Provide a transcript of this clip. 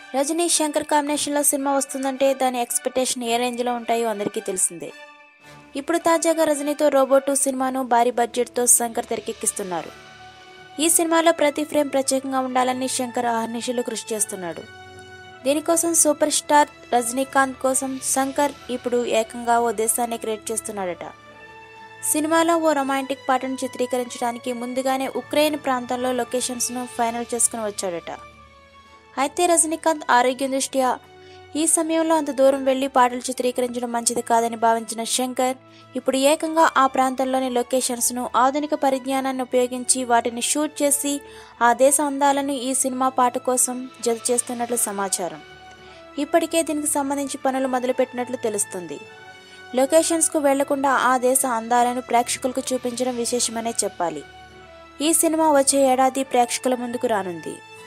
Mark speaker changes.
Speaker 1: రజనీ శంకర్ కాంబినేషన్లో సినిమా వస్తుందంటే దాని ఎక్స్పెక్టేషన్ ఏ రేంజ్లో ఉంటాయో అందరికీ తెలిసిందే ఇప్పుడు తాజాగా రజనీతో రోబో టూ సినిమాను భారీ బడ్జెట్తో శంకర్ తెరకెక్కిస్తున్నారు ఈ సినిమాలో ప్రతి ఫ్రేమ్ ప్రత్యేకంగా ఉండాలని శంకర్ అహర్నిశలు కృషి చేస్తున్నాడు దీనికోసం సూపర్ స్టార్ రజనీకాంత్ కోసం శంకర్ ఇప్పుడు ఏకంగా ఓ దేశాన్ని క్రియేట్ చేస్తున్నాడట సినిమాలో ఓ రొమాంటిక్ పాటను చిత్రీకరించడానికి ముందుగానే ఉక్రెయిన్ ప్రాంతంలో లొకేషన్స్ను ఫైనల్ చేసుకుని వచ్చాడట అయితే రజనీకాంత్ ఆరోగ్యం దృష్ట్యా ఈ సమయంలో అంత దూరం వెళ్లి పాటలు చిత్రీకరించడం మంచిది కాదని భావించిన శంకర్ ఇప్పుడు ఏకంగా ఆ ప్రాంతంలోని లొకేషన్స్ను ఆధునిక పరిజ్ఞానాన్ని ఉపయోగించి వాటిని షూట్ చేసి ఆ దేశ అందాలను ఈ సినిమా పాట కోసం జత చేస్తున్నట్లు సమాచారం ఇప్పటికే దీనికి సంబంధించి పనులు మొదలుపెట్టినట్లు తెలుస్తుంది లొకేషన్స్కు వెళ్లకుండా ఆ దేశ అందాలను ప్రేక్షకులకు చూపించడం విశేషమనే చెప్పాలి ఈ సినిమా వచ్చే ఏడాది ప్రేక్షకుల ముందుకు రానుంది